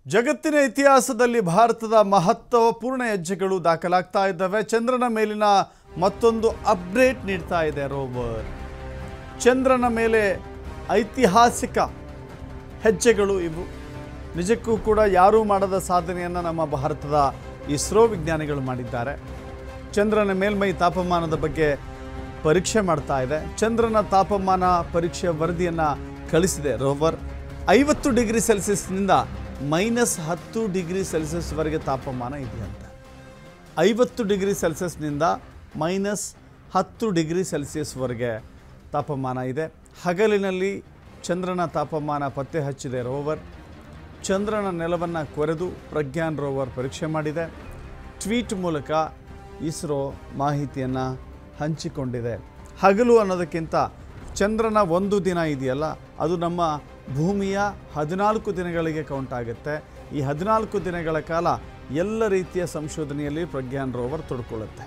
ಜಗತ್ತಿನ ಇತಿಹಾಸದಲ್ಲಿ ಭಾರತದ ಮಹತ್ವಪೂರ್ಣ ಹೆಜ್ಜೆಗಳು ದಾಖಲಾಗ್ತಾ ಇದ್ದಾವೆ ಚಂದ್ರನ ಮೇಲಿನ ಮತ್ತೊಂದು ಅಪ್ಡೇಟ್ ನೀಡ್ತಾ ಇದೆ ರೋವರ್ ಚಂದ್ರನ ಮೇಲೆ ಐತಿಹಾಸಿಕ ಹೆಜ್ಜೆಗಳು ಇವು ನಿಜಕ್ಕೂ ಕೂಡ ಯಾರೂ ಮಾಡದ ಸಾಧನೆಯನ್ನು ನಮ್ಮ ಭಾರತದ ಇಸ್ರೋ ವಿಜ್ಞಾನಿಗಳು ಮಾಡಿದ್ದಾರೆ ಚಂದ್ರನ ಮೇಲ್ಮೈ ತಾಪಮಾನದ ಬಗ್ಗೆ ಪರೀಕ್ಷೆ ಮಾಡ್ತಾ ಇದೆ ಚಂದ್ರನ ತಾಪಮಾನ ಪರೀಕ್ಷೆ ವರದಿಯನ್ನು ಕಳಿಸಿದೆ ರೋವರ್ ಐವತ್ತು ಡಿಗ್ರಿ ಸೆಲ್ಸಿಯಸ್ನಿಂದ ಮೈನಸ್ ಹತ್ತು ಡಿಗ್ರಿ ಸೆಲ್ಸಿಯಸ್ವರೆಗೆ ತಾಪಮಾನ ಇದೆಯಂತೆ ಐವತ್ತು ಡಿಗ್ರಿ ಸೆಲ್ಸಿಯಸ್ನಿಂದ ಮೈನಸ್ ಹತ್ತು ಡಿಗ್ರಿ ಸೆಲ್ಸಿಯಸ್ವರೆಗೆ ತಾಪಮಾನ ಇದೆ ಹಗಲಿನಲ್ಲಿ ಚಂದ್ರನ ತಾಪಮಾನ ಪತ್ತೆ ಹಚ್ಚಿದೆ ರೋವರ್ ಚಂದ್ರನ ನೆಲವನ್ನು ಕೊರೆದು ಪ್ರಜ್ಞಾನ್ ರೋವರ್ ಪರೀಕ್ಷೆ ಮಾಡಿದೆ ಟ್ವೀಟ್ ಮೂಲಕ ಇಸ್ರೋ ಮಾಹಿತಿಯನ್ನು ಹಂಚಿಕೊಂಡಿದೆ ಹಗಲು ಅನ್ನೋದಕ್ಕಿಂತ ಚಂದ್ರನ ಒಂದು ದಿನ ಇದೆಯಲ್ಲ ಅದು ನಮ್ಮ ಭೂಮಿಯ ಹದಿನಾಲ್ಕು ದಿನಗಳಿಗೆ ಕೌಂಟ್ ಆಗುತ್ತೆ ಈ ಹದಿನಾಲ್ಕು ದಿನಗಳ ಕಾಲ ಎಲ್ಲ ರೀತಿಯ ಸಂಶೋಧನೆಯಲ್ಲಿ ಪ್ರಜ್ಞಾನ್ ರೋವರ್ ತೊಡ್ಕೊಳ್ಳುತ್ತೆ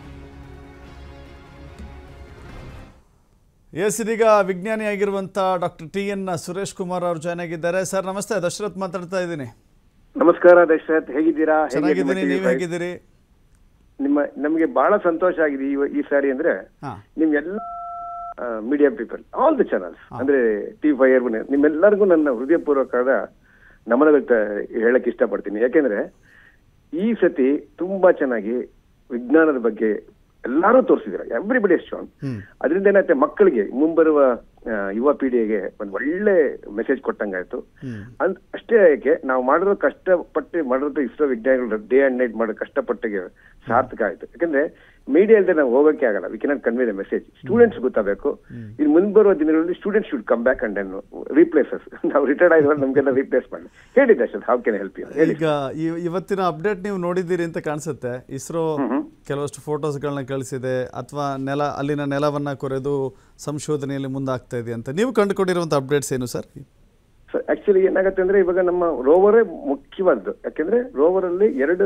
ಎಸ್ ಇದೀಗ ವಿಜ್ಞಾನಿಯಾಗಿರುವಂಥ doctor T N Suresh Kumar ಅವರು ಜಾಯ್ನ್ ಆಗಿದ್ದಾರೆ ಸರ್ ನಮಸ್ತೆ ದಶರಥ್ ಮಾತಾಡ್ತಾ ಇದ್ದೀನಿ ನಮಸ್ಕಾರ ದಶರಥ್ ಹೇಗಿದ್ದೀರಾ ಹೇಗೆ ನಿಮ್ಮ ಚೆನ್ನಾಗಿದ್ದೀನಿ TV ನೀವು five? ಹೇಗಿದ್ದೀರಿ ನಿಮ್ಮ ನಮಗೆ ಬಹಳ ಸಂತೋಷ ಆಗಿದೆ ಈ ಈ ಸಾರಿ ಅಂದ್ರೆ ಹಾಂ ನಿಮ್ ಎಲ್ಲ media people all the channels ಅಂದ್ರೆ ಟಿ ಫೈರ್ ನಿಮ್ಮೆಲ್ಲರಿಗೂ ನನ್ನ ಹೃದಯಪೂರ್ವಕವಾದ ನಮನಗಳು ತ- ಹೇಳಕ್ ಇಷ್ಟಪಡ್ತೀನಿ ಯಾಕೆಂದ್ರೆ ಈ ಸತಿ ತುಂಬಾ ಚೆನ್ನಾಗಿ ವಿಜ್ಞಾನದ ಬಗ್ಗೆ ಎಲ್ಲಾರು ತೋರಿಸಿದ್ರ ಎವ್ರಿಬಡಿ ಸ್ಟ್ರಾಂಗ್ ಹ್ಮ್. ಅದರಿಂದ ಏನಾಗುತ್ತೆ ಮಕ್ಕಳಿಗೆ ಮುಂಬರುವ ಆ, ಯುವ ಪೀಳಿಗೆಗೆ ಒಂದು ಒಳ್ಳೆ ಮೆಸೇಜ್ ಕೊಟ್ಟಂಗಾಯ್ತು ಹ್ಮ್. ಅಂದ್ ಅಷ್ಟೇ ಯಾಕೆ ನಾವು ಮಾಡಿರೋ ಕಷ್ಟಪಟ್ಟು ಮಾಡಿರೋ ಇಸ್ರೋ ವಿಜ್ಞಾನಿಗಳು ಡೇ ಅಂಡ್ ನೈಟ್ ಮಾಡೋ ಕಷ್ಟಪಟ್ಟಿಗೆ ಸಾರ್ಥಕ ಆಯ್ತು ಯಾಕಂದ್ರೆ ಮೀಡಿಯಾ ಇಲ್ಲದೆ ನಾವು ಹೋಗಕ್ಕೆ ಆಗಲ್ಲ we cannot convey the message students ಗೊತ್ತಾಗಬೇಕು ಇನ್ನು ಮುಂಬರುವ ದಿನಗಳಲ್ಲಿ students should come back and replaces ನಾವು ರಿಟೈರ್ಡ್ ಆಗಿದ್ರೆ ನಮ್ಗೆಲ್ಲ ರೀಪ್ಲೇಸ್ ಮಾಡಿ ಹೇಳಿ Darshan how can help you ಹೇಳಿ ಈಗ ಇವ್- ಇವತ್ತಿನ ಅಪ್ಡೇಟ್ ನೀವು ನೋಡಿದ್ದೀರಿ ಅಂತ ಕಾಣಿಸುತ್ತೆ ಇಸ್ರೋ ಕೆಲವಷ್ಟು ಫೋಟೋಸ್ಗಳನ್ನ ಕಳಿಸಿದೆ ಅಥವಾ ನೆಲ ಅಲ್ಲಿನ ನೆಲವನ್ನ ಕೊರೆದು ಸಂಶೋಧನೆಯಲ್ಲಿ ಮುಂದಾಗ್ತಾ ಇದೆ ಅಂತ ನೀವು ಕಂಡುಕೊಂಡಿರುವಂಥ ಅಪ್ಡೇಟ್ಸ್ ಏನು ಸರ್ ಆಕ್ಚುಲಿ ಏನಾಗುತ್ತೆ ಅಂದ್ರೆ ಇವಾಗ ನಮ್ಮ ರೋವರೇ ಮುಖ್ಯವಾದ್ದು ಯಾಕೆಂದ್ರೆ ರೋವರ್ ಅಲ್ಲಿ ಎರಡು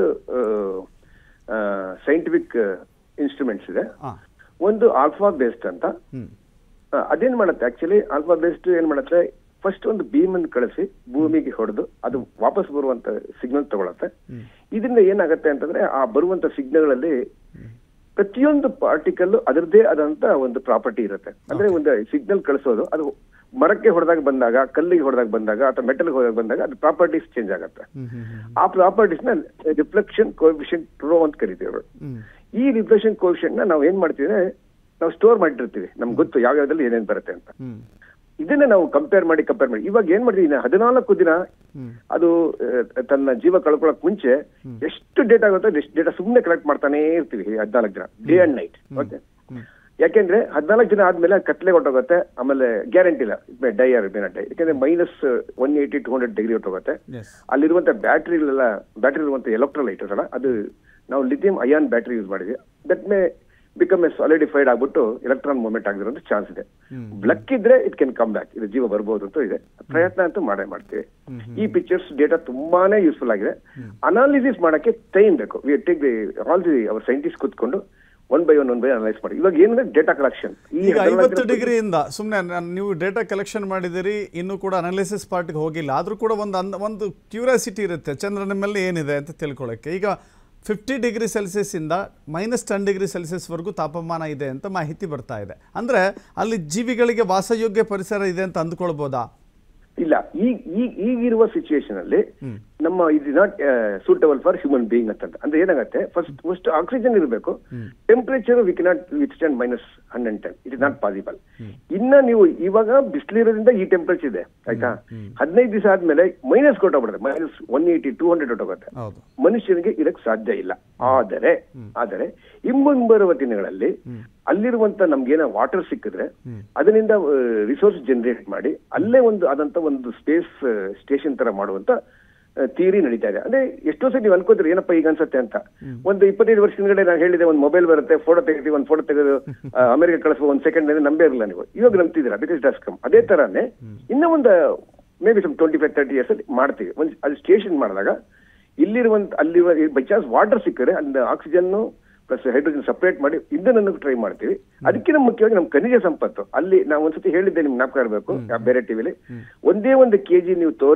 ಸೈಂಟಿಫಿಕ್ ಇನ್ಸ್ಟ್ರೂಮೆಂಟ್ಸ್ ಇದೆ ಹಾ ಒಂದು ಆಲ್ಫಾ ಬೇಸ್ಡ್ ಅಂತ ಹ್ಮ್ ಆ, ಅದೇನ್ ಮಾಡುತ್ತೆ ಆಕ್ಚುಲಿ ಆಲ್ಫಾ ಬೇಸ್ಡ್ ಏನ್ ಮಾಡುತ್ತೆ ಫಸ್ಟ್ ಒಂದು ಬೀಮ್ ಅನ್ನು ಕಳಿಸಿ ಭೂಮಿಗೆ ಹೊಡೆದು ಅದು ವಾಪಸ್ ಬರುವಂತ ಸಿಗ್ನಲ್ ತಗೊಳತ್ತೆ ಇದರಿಂದ ಏನಾಗುತ್ತೆ ಅಂತಂದ್ರೆ ಆ ಬರುವಂತ ಸಿಗ್ನಲ್ಗಳಲ್ಲಿ ಪ್ರತಿಯೊಂದು ಪಾರ್ಟಿಕಲ್ ಅದರದ್ದೇ ಆದಂತ ಒಂದು ಪ್ರಾಪರ್ಟಿ ಇರುತ್ತೆ ಅಂದ್ರೆ ಒಂದು ಸಿಗ್ನಲ್ ಕಳಿಸೋದು ಅದು ಮರಕ್ಕೆ ಹೊಡೆದಾಗ ಬಂದಾಗ ಕಲ್ಲಿಗೆ ಹೊಡೆದಾಗ ಬಂದಾಗ ಅಥವಾ ಮೆಟಲ್ ಹೊಡೆದಾಗ ಬಂದಾಗ ಅದು ಪ್ರಾಪರ್ಟೀಸ್ ಚೇಂಜ್ ಆಗುತ್ತೆ ಹ್ಮ್ ಹ್ಮ್ ಹ್ಮ್ ಆ ಪ್ರಾಪರ್ಟೀಸ್ ನ ರಿಫ್ಲೆಕ್ಷನ್ ಕೋವಿಷನ್ ರೋ ಅಂತ ಕರಿತೀವಿ ಅವ್ರು. ಹ್ಮ್ ಈ ರಿಫ್ಲೆಕ್ಷನ್ ಕೋವಿಷನ್ ನ ನಾವು ಏನ್ ಮಾಡ್ತೀವಿ ಅಂದ್ರೆ ನಾವು ಸ್ಟೋರ್ ಮಾಡಿರ್ತೀವಿ ನಮ್ಗೆ ಗೊತ್ತು ಯಾವ ಯಾವ್ದ್ರಲ್ಲಿ ಏನೇನ್ ಬರುತ್ತೆ ಅಂತ ಹ್ಮ್ ಇದನ್ನ ನಾವು ಕಂಪೇರ್ ಮಾಡಿ ಕಂಪೇರ್ ಮಾಡಿ ಇವಾಗ ಏನ್ ಮಾಡ್ತೀವಿ ಇನ್ನು ಹದಿನಾಲ್ಕು ದಿನ ಹ್ಮ್ ಅದು ಆ, ತನ್ನ ಜೀವ ಕಳ್ಕೊಳಕ್ ಮುಂಚೆ ಎಷ್ಟು ಡೇಟಾ ಆಗುತ್ತೋ ಎಷ್ಟು ಡೇಟಾ ಸುಮ್ಮನೆ ಕಲೆಕ್ಟ್ ಮಾಡ್ತಾನೆ ಇರ್ತೀವಿ ಈ ಹದಿನಾಲ್ಕು ದಿನ day and night okay hmm. ಯಾಕೆಂದ್ರೆ ಹದಿನಾಲ್ಕು ದಿನ ಆದ್ಮೇಲೆ ಕತ್ಲೆ ಹೊಟ್ಟೋಗುತ್ತೆ ಆಮೇಲೆ ಗ್ಯಾರಂಟಿ ಇಲ್ಲ ಡೈ ಆರ್ ಮೇನ ಡೈ ಯಾಕೆಂದ್ರೆ minus one eighty two hundred degree ಹೊಟ್ಟೋಗುತ್ತೆ ಎಸ್ ಅಲ್ಲಿರುವಂತ ಬ್ಯಾಟ್ರಿಗಳೆಲ್ಲ ಬ್ಯಾಟ್ರಿ ಇರುವಂತ ಎಲೆಕ್ಟ್ರೋಲೈಟ್ ಅಲ್ಲ ಅದು ನಾವು ಲಿಥಿಯಂ ಅಯಾನ್ ಬ್ಯಾಟ್ರಿ ಯೂಸ್ ಮಾಡಿದ್ವಿ that may become a solidified ಆಗ್ಬಿಟ್ಟು ಎಲೆಕ್ಟ್ರಾನ್ ಮೂವ್ಮೆಂಟ್ ಆಗಿರೋಂಥ ಚಾನ್ಸ್ ಇದೆ ಬ್ಲಕ್ ಇದ್ರೆ ಇಟ್ ಕ್ಯಾನ್ ಕಮ್ ಬ್ಯಾಕ್ ಇದು ಜೀವ ಬರ್ಬೋದು ಅಂತ ಇದೆ ಪ್ರಯತ್ನ ಅಂತೂ ಮಾಡೇ ಮಾಡ್ತೀವಿ ಈ ಪಿಕ್ಚರ್ಸ್ ಡೇಟಾ ತುಂಬಾನೇ ಯೂಸ್ಫುಲ್ ಆಗಿದೆ ಅನಾಲಿಸಿಸ್ ಮಾಡಕ್ಕೆ ಟೈಮ್ ಬೇಕು we take the all the our scientist ಕೂತ್ಕೊಂಡು one by one one by analyse ಮಾಡಿ ಇವಾಗ ಏನಂದ್ರೆ ಡೇಟಾ ಕಲೆಕ್ಷನ್ ಈ ಈಗ ಹದಿನಾಲ್ಕು ಐವತ್ತು ದಿನ- ಡಿಗ್ರಿಯಿಂದ ಸುಮ್ಮನೆ ನೀವು ಡೇಟಾ ಕಲೆಕ್ಷನ್ ಮಾಡಿದಿರಿ ಇನ್ನೂ ಕೂಡ ಅನಾಲಿಸಿಸ್ ಪಾರ್ಟ್ಗೆ ಹೋಗಿಲ್ಲ ಆದರೂ ಕೂಡ ಒಂದು ಅಂದ ಒಂದು ಕ್ಯೂರಿಯಾಸಿಟಿ ಇರುತ್ತೆ ಚಂದ್ರನ ಮೇಲೆ ಏನಿದೆ ಅಂತ ತಿಳ್ಕೊಳ್ಳೋಕ್ಕೆ ಈಗ ಫಿಫ್ಟಿ ಡಿಗ್ರಿ ಸೆಲ್ಸಿಯಸ್ಸಿಂದ ಮೈನಸ್ ಟೆನ್ ಡಿಗ್ರಿ ಸೆಲ್ಸಿಯಸ್ವರೆಗೂ ತಾಪಮಾನ ಇದೆ ಅಂತ ಮಾಹಿತಿ ಬರ್ತಾ ಇದೆ ಅಂದರೆ ಅಲ್ಲಿ ಜೀವಿಗಳಿಗೆ ವಾಸಯೋಗ್ಯ ಪರಿಸರ ಇದೆ ಅಂತ ಅಂದ್ಕೊಳ್ಬೋದಾ ಇಲ್ಲ ಈಗ ಈಗ ಈಗಿರುವ ಸಿಚುವೇಶನ್ ಅಲ್ಲಿ ನಮ್ಮ it is not suitable for human being ಅಂತ ಅಂದ್ರೆ ಏನಾಗುತ್ತೆ ಫಸ್ಟ್ ಫಸ್ಟ್ ಆಕ್ಸಿಜನ್ ಇರಬೇಕು temperature we cannot withstand minus hundred ten it is not possible ಇನ್ನ ನೀವು ಇವಾಗ ಬಿಸಿಲಿರೋದ್ರಿಂದ ಈ ಟೆಂಪರೇಚರ್ ಇದೆ ಆಯ್ತಾ ಹದಿನೈದು ದಿವಸ ಆದ್ಮೇಲೆ ಮೈನಸ್ ಕೊಟ್ಟೋಗ್ಬಿಡುತ್ತೆ minus one eighty two hundred ಹೊಟ್ಟೋಗುತ್ತೆ ಹೌದು ಮನುಷ್ಯನಿಗೆ ಇದಕ್ಕೆ ಸಾಧ್ಯ ಇಲ್ಲ ಆದರೆ ಆದರೆ ಮುಂಬರುವ ದಿನಗಳಲ್ಲಿ ಅಲ್ಲಿರುವಂತ ನಮ್ಗೇನ ವಾಟರ್ ಸಿಕ್ಕಿದ್ರೆ ಅದರಿಂದ ರಿಸೋರ್ಸ್ ಜನರೇಟ್ ಮಾಡಿ ಅಲ್ಲೇ ಒಂದು ಆದಂತ ಒಂದು ಸ್ಪೇಸ್ ಸ್ಟೇಷನ್ ತರ ಮಾಡುವಂತ ಥಿಯರಿ ನಡೀತಾ ಇದೆ ಅಂದ್ರೆ ಎಷ್ಟೋ ಸತಿ ನೀವು ಅನ್ಕೋತೀರಿ ಏನಪ್ಪ ಈಗ ಅನ್ಸುತ್ತೆ ಅಂತ ಒಂದು ಇಪ್ಪತ್ತೈದು ವರ್ಷ ಹಿಂದ್ಗಡೆ ನಾನು ಹೇಳಿದೆ ಒಂದು ಮೊಬೈಲ್ ಬರುತ್ತೆ ಫೋಟೋ ತೆಗಿತೀವಿ ಒಂದು ಫೋಟೋ ತೆಗೆದು ಅಮೆರಿಕ ಕಳಿಸುವ ಒಂದು ಸೆಕೆಂಡ್ ನಂಬೇ ಇರಲಿಲ್ಲ ನೀವು ಇವಾಗ ನಂಬ್ತಿದ್ದೀರಾ ಬಿಕಾಸ್ ಡಸ್ ಕಮ್ ಅದೇ ತರಾನೇ ಇನ್ನೂ ಒಂದು maybe some twenty five thirty years ಅಲ್ಲಿ ಮಾಡ್ತೀವಿ ಒಂದು ಅದು ಸ್ಟೇಷನ್ ಮಾಡಿದಾಗ ಇಲ್ಲಿರುವಂತ ಅಲ್ಲಿ ಬೈ ಚಾನ್ಸ್ ವಾಟರ್ ಸಿಕ್ಕರೆ ಅಲ್ಲಿ ಆಕ್ಸಿಜನ್ ಪ್ಲಸ್ ಹೈಡ್ರೋಜನ್ ಸಪರೇಟ್ ಮಾಡಿ ಇಂಧನ ಟ್ರೈ ಮಾಡ್ತೀವಿ ಅದಕ್ಕಿಂತ ಮುಖ್ಯವಾಗಿ ನಮ್ಮ ಖನಿಜ ಸಂಪತ್ತು ಅಲ್ಲಿ ನಾವು ಒಂದ್ಸತಿ ಹೇಳಿದ್ದೆ ನಿಮ್ಗೆ ಜ್ಞಾಪಕ ಇರಬೇಕು ಬೇರೆ ಟಿವಿಲಿ ಒಂದೇ ಒಂದು ಕೆಜಿ ನೀವು ತೋರಿಯಂ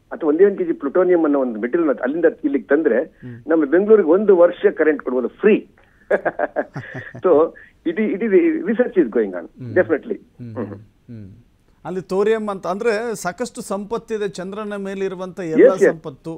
ಅಥವಾ ಒಂದೇ ಒಂದು ಕೆಜಿ ಪ್ಲುಟೋನಿಯಂ ಅನ್ನೋ ಒಂದು ಮೆಟೀರಿಯಲ್ ಅಲ್ಲಿಂದ ಇಲ್ಲಿಗೆ ತಂದ್ರೆ ನಮ್ಮ ಬೆಂಗಳೂರಿಗೆ ಒಂದು ವರ್ಷ ಕರೆಂಟ್ ಕೊಡ್ಬೋದು free so it it is research is going on definitely hmm. ಅಲ್ಲಿ ತೋರಿಯಂ ಅಂತ ಅಂದ್ರೆ ಸಾಕಷ್ಟು ಸಂಪತ್ತಿದೆ ಚಂದ್ರನ ಮೇಲಿರುವಂತ ಎಲ್ಲ Yes, yes. ಸಂಪತ್ತು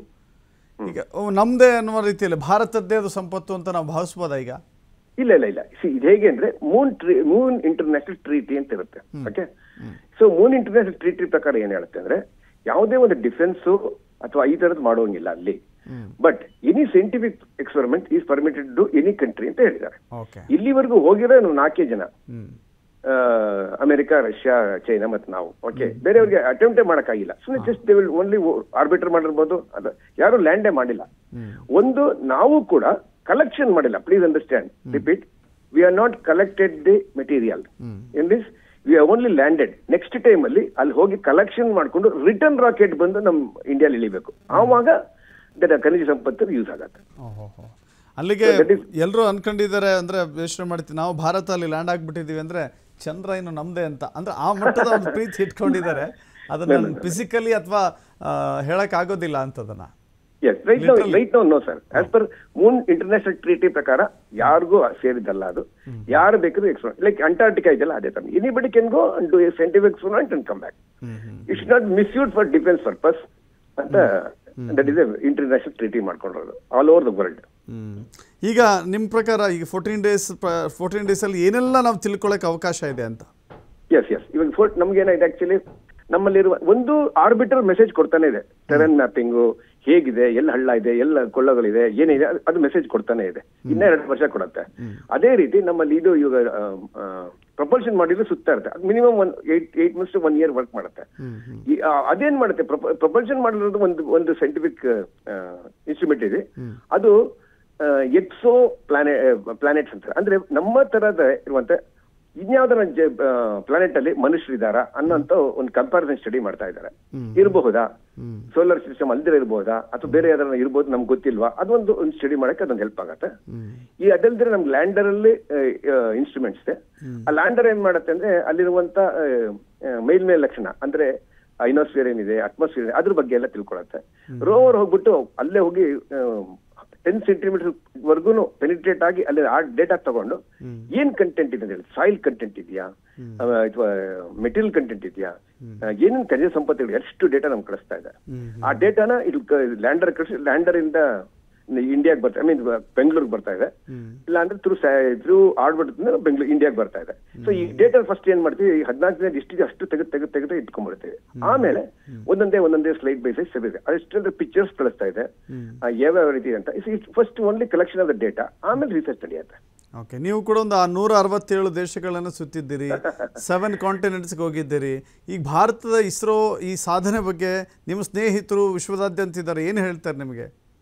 ಈಗ ಓ, ನಮ್ದೇ ಅನ್ನುವ ರೀತಿಯಲ್ಲಿ ಭಾರತದ್ದೇ ಅದು ಸಂಪತ್ತು ಅಂತ ನಾವು ಭಾವಿಸ್ಬೋದಾ ಈಗ ಇಲ್ಲ ಇಲ್ಲ ಇಲ್ಲ ಸಿ ಇದು ಹೇಗೆ ಅಂದ್ರೆ moon tree moon international treaty ಅಂತ ಇರುತ್ತೆ okay so moon international treaty ಪ್ರಕಾರ ಏನ್ ಹೇಳುತ್ತೆ ಅಂದ್ರೆ ಯಾವುದೇ ಒಂದು ಡಿಫೆನ್ಸ್ ಅಥವಾ ಈ ತರದ್ ಮಾಡೋಂಗಿಲ್ಲ ಅಲ್ಲಿ but any scientific experiment is permitted to any country ಅಂತ ಹೇಳಿದ್ದಾರೆ ಓಕೆ ಇಲ್ಲಿವರೆಗೂ ಹೋಗಿರೋ ನಾವು ನಾಲ್ಕೇ ಜನ ಹ್ಮ್ ಆ, ಅಮೆರಿಕ ರಷ್ಯಾ ಚೈನಾ ಮತ್ತು ನಾವು ಓಕೆ ಬೇರೆಯವ್ರಿಗೆ ಅಟೆಂಪ್ಟೇ ಮಾಡಕ್ಕಾಗಿಲ್ಲ ಸುಮ್ಮನೆ just they will only orbiter ಮಾಡಿರ್ಬೋದು ಅದು ಯಾರು ಲ್ಯಾಂಡೇ ಮಾಡಿಲ್ಲ ಒಂದು ನಾವು ಕೂಡ ಕಲೆಕ್ಷನ್ ಮಾಡಿಲ್ಲ please understand repeat we are not collected the material in this we are only landed next time ಅಲ್ಲಿ ಅಲ್ಲಿ ಹೋಗಿ ಕಲೆಕ್ಷನ್ ಮಾಡ್ಕೊಂಡು ರಿಟರ್ನ್ ರಾಕೆಟ್ ಬಂದು ನಮ್ ಇಂಡಿಯಾಲಿ ಇಳಿಬೇಕು ಆವಾಗ ದಟ್ ಖನಿಜ ಸಂಪತ್ತು ಯೂಸ್ ಆಗತ್ತೆ ಓಹೋ ಅಲ್ಲಿಗೆ ಎಲ್ಲರೂ ಅನ್ಕೊಂಡಿದ್ದಾರೆ ಅಂದ್ರೆ ಯೋಚನೆ ಮಾಡ್ತೀವಿ ನಾವು ಭಾರತ ಅಲ್ಲಿ ಲ್ಯಾಂಡ್ ಆಗ್ಬಿಟ್ಟಿದೀವಿ ಅಂದ್ರೆ ಚಂದ್ರ ಇನ್ನು ನಮ್ದೇ ಅಂತ ಅಂದ್ರೆ ಆ ಮಟ್ಟದ ಒಂದು ಪ್ರೀತಿ ಇಟ್ಕೊಂಡಿದ್ದಾರೆ ಅದನ್ನ ಫಿಸಿಕಲಿ ಅಥವಾ ಹೇಳಕ್ ಆಗೋದಿಲ್ಲ ಅಂತದನ್ನ yes right no right no no sir as per moon international treaty ಪ್ರಕಾರ ಯಾರಿಗೂ ಸೇರಿದಲ್ಲ ಅದು ಯಾರು ಬೇಕಾದ್ರೂ ಎಕ್ಸ್ಪ್ಲೋರ್ ಲೈಕ್ ಅಂಟಾರ್ಟಿಕಾ ಇದೆಯಲ್ಲ ಅದೇ ತರ anybody can go and do a scientific experiment and come back it's not misuse for defence purpose ಅಂತ that is international treaty ಮಾಡ್ಕೊಂಡಿರೋದು all over the world hmm. ಈಗ ನಿಮ್ಮ ಪ್ರಕಾರ ಈಗ ಫೋರ್ಟೀನ್ ಡೇಸ್ ಫೋರ್ಟೀನ್ ಡೇಸಲ್ಲಿ ಏನೆಲ್ಲ ನಾವು ತಿಳ್ಕೊಳಕ್ಕೆ ಅವಕಾಶ ಇದೆ ಅಂತ ಎಸ್ ಎಸ್ ಇವಾಗ ಫೋರ್ ನಮ್ಗೆ ಏನಾಗಿದೆ ಆಕ್ಚುಲಿ ನಮ್ಮಲ್ಲಿರುವ ಒಂದು ಆರ್ಬಿಟರ್ ಮೆಸೇಜ್ ಕೊಡ್ತಾನೆ ಇದೆ ಟೆರನ್ ಮ್ಯಾಪಿಂಗು ಹೇಗಿದೆ ಎಲ್ಲ ಹಳ್ಳ ಇದೆ ಎಲ್ಲ ಕೊಳ್ಳಗಳಿದೆ ಏನಿದೆ ಅದು- ಅದು ಮೆಸೇಜ್ ಕೊಡ್ತಾನೆ ಇದೆ ಇನ್ನ ಎರಡು ವರ್ಷ ಕೊಡುತ್ತೆ ಅದೇ ರೀತಿ ನಮ್ಮಲ್ಲಿ ಇದು ಇವಾಗ ಪ್ರಪಲ್ಷನ್ ಮಾಡಿದ್ರೆ ಸುತ್ತಾ ಇರುತ್ತೆ ಅದು minimum one eight eight months one year work ಮಾಡುತ್ತೆ ಈ- ಆ, ಅದೇನ್ ಮಾಡುತ್ತೆ ಪ್ರಪಲ್ಷನ್ ಮಾಡಿರೋದು ಒಂದು ಒಂದು ಸೈಂಟಿಫಿಕ್ ಇನ್ಸ್ಟ್ರೂಮೆಂಟ್ ಇದೆ ಅದು ಎಕ್ಸೋ ಪ್ಲಾನೆ ಪ್ಲಾನೆಟ್ಸ್ ಅಂತ ಅಂದ್ರೆ ನಮ್ಮ ತರದ ಇರುವಂತ ಇನ್ಯಾವ್ದಾರ ಪ್ಲಾನೆಟ್ ಅಲ್ಲಿ ಮನುಷ್ಯರಿದಾರ ಅನ್ನೋಂತ ಒಂದು ಕಂಪ್ಯಾರಿಸನ್ ಸ್ಟಡಿ ಮಾಡ್ತಾ ಇದ್ದಾರೆ ಇರಬಹುದಾ ಸೋಲಾರ್ ಸಿಸ್ಟಮ್ ಅಲ್ದಿರ ಇರಬಹುದಾ ಅಥವಾ ಬೇರೆ ಯಾವ್ದಾರ ಇರ್ಬೋದು ನಮ್ಗೆ ಗೊತ್ತಿಲ್ವಾ ಅದೊಂದು ಒಂದು ಸ್ಟಡಿ ಮಾಡಕ್ಕೆ ಅದೊಂದು ಹೆಲ್ಪ್ ಆಗತ್ತೆ ಈ ಅದಲ್ದಿರ ನಮ್ಗೆ ಲ್ಯಾಂಡರ್ ಅಲ್ಲಿ ಇನ್ಸ್ಟ್ರೂಮೆಂಟ್ಸ್ ಇದೆ ಆ ಲ್ಯಾಂಡರ್ ಏನ್ ಮಾಡುತ್ತೆ ಅಂದ್ರೆ ಅಲ್ಲಿರುವಂತ ಆ, ಆ, ಮೇಲ್ಮೇಲ್ ಲಕ್ಷಣ ಅಂದ್ರೆ ಐನೋಸ್ಫಿಯರ್ ಏನಿದೆ ಅಟ್ಮಾಸ್ಫಿಯರ್ ಏನಿದೆ ಅದ್ರ ಬಗ್ಗೆ ಎಲ್ಲ ತಿಳ್ಕೊಳತ್ತೆ ರೋವರ್ ಹೋಗ್ಬಿಟ್ಟು ಅಲ್ಲೇ ಹೋಗಿ ಟೆನ್ ಸೆಂಟಿಮೀಟರ್ ವರ್ಗೂನು ಪೆನಿಟ್ರೇಟ್ ಆಗಿ ಅಲ್ಲಿ ಆ ಡೇಟಾ ತಗೊಂಡು ಏನ್ ಕಂಟೆಂಟ್ ಇದೆ ಅಂತ ಹೇಳಿ ಸಾಯಿಲ್ ಕಂಟೆಂಟ್ ಇದೆಯಾ ಅಥವಾ ಮೆಟೀರಿಯಲ್ ಕಂಟೆಂಟ್ ಇದೆಯಾ ಏನೇನ್ ಖನಿಜ ಸಂಪತ್ತಿಗಳು ಎಷ್ಟು ಡೇಟಾ ನಮ್ಗೆ ಕಳಿಸ್ತಾ ಇದೆ ಆ ಡೇಟಾನ ಇದು ಲ್ಯಾಂಡರ್ ಕಳಿಸಿ ಲ್ಯಾಂಡರ್ ಇಂದ ಇಂಡಿಯಾಗೆ ಬರ್ತಾ ಐ ಮೀನ್ ಬೆಂಗಳೂರಿಗೆ ಬರ್ತಾ ಇದೆ ಇಲ್ಲ ಅಂದ್ರೆ ಥ್ರೂ ಥ್ರೂ ಆಡ್ಬಿಟ್ ಬೆಂಗಳೂರು ಇಂಡಿಯಾಗೆ ಬರ್ತಾ ಇದೆ ಸೊ ಈ ಡೇಟಾ ಫಸ್ಟ್ ಏನ್ ಮಾಡ್ತೀವಿ ಹದಿನಾಲ್ಕು ದಿನ ಎಷ್ಟಿದೆ ಅಷ್ಟು ತೆಗೆದು ತೆಗೆದು ತೆಗೆದು ಇಟ್ಕೊಂಡ್ಬಿಡ್ತೀವಿ ಆಮೇಲೆ ಒಂದೊಂದೇ ಒಂದೊಂದೇ ಸ್ಲೈಡ್ ಬೈ ಸೈಡ್ ಸಿಗುತ್ತೆ ಅಷ್ಟೊಂದು ಪಿಕ್ಚರ್ಸ್ ಕಳಿಸ್ತಾ ಇದೆ ಆ, ಯಾವ್ಯಾವ ರೀತಿ ಇದೆ ಅಂತ first only collection of the data ಆಮೇಲೆ ರಿಸರ್ಚ್ ನಡೆಯುತ್ತೆ ಓಕೆ ನೀವು ಕೂಡ ಒಂದು ಆ ನೂರ ಅರವತ್ತೇಳು ದೇಶಗಳನ್ನು ಸುತ್ತಿದ್ದೀರಿ ಸೆವೆನ್ ಕಾಂಟಿನೆಂಟ್ಸ್ಗೆ ಹೋಗಿದ್ದೀರಿ ಈಗ ಭಾರತದ ಇಸ್ರೋ ಈ ಸಾಧನೆ ಬಗ್ಗೆ ನಿಮ್ಮ ಸ್ನೇಹಿತರು ವಿಶ್ವದಾದ್ಯಂತ ಇದ್ದಾರೆ ಏನು ಹೇಳ್ತಾರೆ ನಿಮಗೆ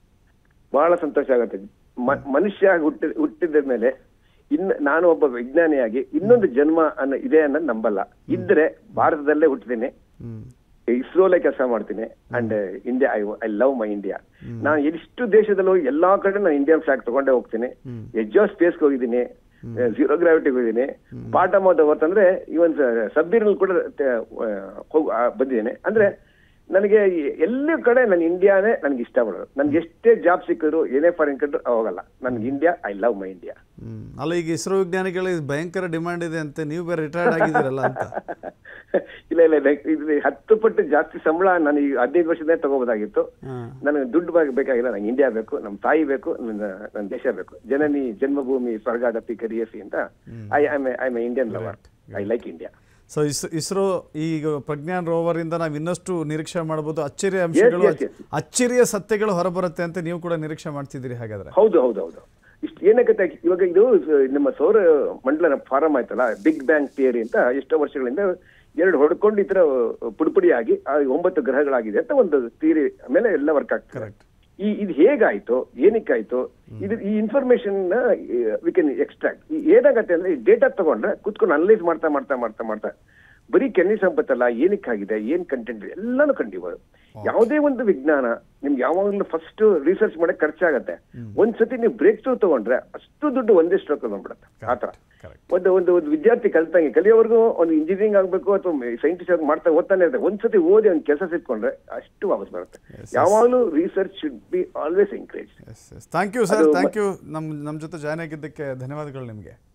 ಬಹಳ ಸಂತೋಷ ಆಗುತ್ತೆ ಮ- ಮನುಷ್ಯ ಹುಟ್ಟಿ ಹುಟ್ಟಿದ ಮೇಲೆ ಇನ್ನು ನಾನು ಒಬ್ಬ ವಿಜ್ಞಾನಿಯಾಗಿ ಇನ್ನೊಂದು ಜನ್ಮ ಅನ್ನೋ ಇದೆ ಅನ್ನೋದು ನಂಬಲ್ಲ ಇದ್ರೆ ಭಾರತದಲ್ಲೇ ಹುಟ್ಟಿದ್ದೀನಿ ಇಸ್ರೋಲೆ ಕೆಲಸ ಮಾಡ್ತೀನಿ and India I I love my India ನಾನು ಎಷ್ಟು ದೇಶದಲ್ಲೂ ಎಲ್ಲಾ ಕಡೆ ನಾನು ಇಂಡಿಯನ್ ಫ್ಲಾಗ್ ತಗೊಂಡೇ ಹೋಗ್ತೀನಿ ಎಜ್ಜೋ ಸ್ಪೇಸ್ಗೆ ಹೋಗಿದ್ದೀನಿ ಝೀರೋ ಗ್ರಾವಿಟಿಗೆ ಹೋಗಿದ್ದೀನಿ ಬಾಟಮ್ ಆಫ್ ದ ವರ್ತ್ ಅಂದ್ರೆ ಇವನ್ ಸಬ್ಬಿನಲ್ಲಿ ಕೂಡ ತ- ಆ, ಹೋಗ್- ಆ, ಬಂದಿದ್ದೇನೆ ಅಂದ್ರೆ ನನಗೆ ಎಲ್ಲ ಕಡೆ ನನ್ನ ಇಂಡಿಯಾನೇ ನನಗೆ ಇಷ್ಟ ಪಡೋದು ನನ್ಗೆ ಎಷ್ಟೇ ಜಾಬ್ ಸಿಕ್ಕಿದ್ರು ಏನೇ ಫಾರಿನ್ ಕಂಟ್ರಿ ಹೋಗಲ್ಲ ನನ್ಗೆ India I love my India hmm. ಅಲ್ಲ ಈಗ ಇಸ್ರೋ ವಿಜ್ಞಾನಿಗಳಿಗೆ ಭಯಂಕರ ಡಿಮ್ಯಾಂಡ್ ಇದೆ ಅಂತೆ ನೀವು ಬೇರೆ ರಿಟೈರ್ಡ್ ಆಗಿದ್ದೀರಲ್ಲ ಅಂತ ಇಲ್ಲ ಇಲ್ಲ ಇಲ್ಲ, ಇದು ಹತ್ತು ಪಟ್ಟು ಜಾಸ್ತಿ ಸಂಬಳ ನಾನು ಈಗ ಹದಿನೈದು ವರ್ಷದಿಂದ ತಗೋಬೋದಾಗಿತ್ತು ಹಾಂ ನನಗೆ ದುಡ್ಡು ಬ- ಬೇಕಾಗಿಲ್ಲ ನಂಗೆ ಇಂಡಿಯಾ ಬೇಕು ನಮ್ಮ ತಾಯಿ ಬೇಕು ನನ್ನ ನನ್ನ ದೇಶ ಬೇಕು ಜನನಿ ಜನ್ಮಭೂಮಿ ಸ್ವರ್ಗಾದಪಿ ಕರಿಯಸಿ ಅಂತ I I I my Indian lover I like India so is ISRO ಈಗ ಪ್ರಜ್ಞಾನ್ ರೋವರ್ ಇಂದ ನಾವು ಇನ್ನಷ್ಟು ನಿರೀಕ್ಷೆ ಮಾಡ್ಬೋದು ಅಚ್ಚರಿಯ ಅಂಶಗಳು yes, yes. ಅಚ್ಚರಿಯ ಸತ್ಯಗಳು ಹೊರಬರುತ್ತೆ ಅಂತ ನೀವು ಕೂಡ ನಿರೀಕ್ಷೆ ಮಾಡ್ತಿದ್ದೀರಿ ಹಾಗಾದ್ರೆ ಹೌದು ಹೌದು ಹೌದು ಇಷ್ಟು ಏನಾಗುತ್ತೆ ಇವಾಗ ಇದು ಸ- ನಮ್ಮ ಸೌರ ಮಂಡಲ ಫಾರಂ ಆಯ್ತಲ್ಲ ಬಿಗ್ ಬ್ಯಾಂಗ್ ಥಿಯರಿ ಅಂತ ಎಷ್ಟೋ ವರ್ಷಗಳಿಂದ ಎರಡು ಹೊಡ್ಕೊಂಡು ಈ ತರ ಪುಡಿಪುಡಿಯಾಗಿ ಆ ಒಂಬತ್ತು ಗ್ರಹಗಳಾಗಿದೆ ಅಂತ ಒಂದು ಥಿಯರಿ ಮೇಲೆ ಎಲ್ಲ ವರ್ಕ್ ಆಗ್ತದೆ ಕರೆಕ್ಟ್ ಈ ಇದು ಹೇಗಾಯ್ತು ಏನಕ್ಕಾಯ್ತು ಇದು ಈ ಇನ್ಫಾರ್ಮೇಶನ್ ವಿ ಕ್ಯಾನ್ ಎಕ್ಸ್ಟ್ರಾಕ್ಟ್ ಏನಾಗತ್ತೆ ಅಂದ್ರೆ ಈ ಡೇಟಾ ತಗೊಂಡ್ರೆ ಕುತ್ಕೊಂಡು ಅನಲೈಸ್ ಮಾಡ್ತಾ ಮಾಡ್ತಾ ಮಾಡ್ತಾ ಮಾಡ್ತಾ ಬರೀ ಕೆನ್ನಿ ಸಂಪತ್ತಲ್ಲ ಏನಕ್ಕಾಗಿದೆ ಏನ್ ಕಂಟೆಂಟ್ ಎಲ್ಲಾನು ಕಂಡಿಬೋದು ಯಾವುದೇ ಒಂದು ವಿಜ್ಞಾನ ನಿಮ್ಗೆ ಯಾವಾಗಲೂ ಫಸ್ಟ್ ರಿಸರ್ಚ್ ಮಾಡಕ್ ಖರ್ಚಾಗತ್ತೆ ಒಂದ್ಸತಿ ನೀವು ಬ್ರೇಕ್ ಥ್ರೂ ತಗೊಂಡ್ರೆ ಅಷ್ಟು ದುಡ್ಡು ಒಂದೇ ಸ್ಟ್ರೋಕ್ ಬಂದ್ಬಿಡುತ್ತೆ ಆತರ ಕರೆಕ್ಟ್ ಒಂದು ಒಂದು ಒಂದು ವಿದ್ಯಾರ್ಥಿ ಕಲ್ತಂಗೆ ಕಲಿಯೋವರೆಗೂ ಒಂದು ಇಂಜಿನಿಯರಿಂಗ್ ಆಗ್ಬೇಕು ಅಥವಾ ಸೈಂಟಿಸ್ಟ್ ಆಗಿ ಮಾಡ್ತಾ ಓದ್ತಾನೆ ಇರ್ತಾರೆ ಒಂದ್ಸತಿ ಓದಿ ಒಂದು ಕೆಲಸ ಸಿಕ್ಕೊಂಡ್ರೆ ಅಷ್ಟು ವಾಪಸ್ ಬರುತ್ತೆ ಯಾವಾಗಲೂ research should be always encourage yes yes thank you sir thank you ನಮ್ಮ ನಮ್ಮ ಜೊತೆ ಜಾಯ್ನ್ ಆಗಿದ್ದಕ್ಕೆ ಧನ್ಯವಾದಗಳು ನಿಮಗೆ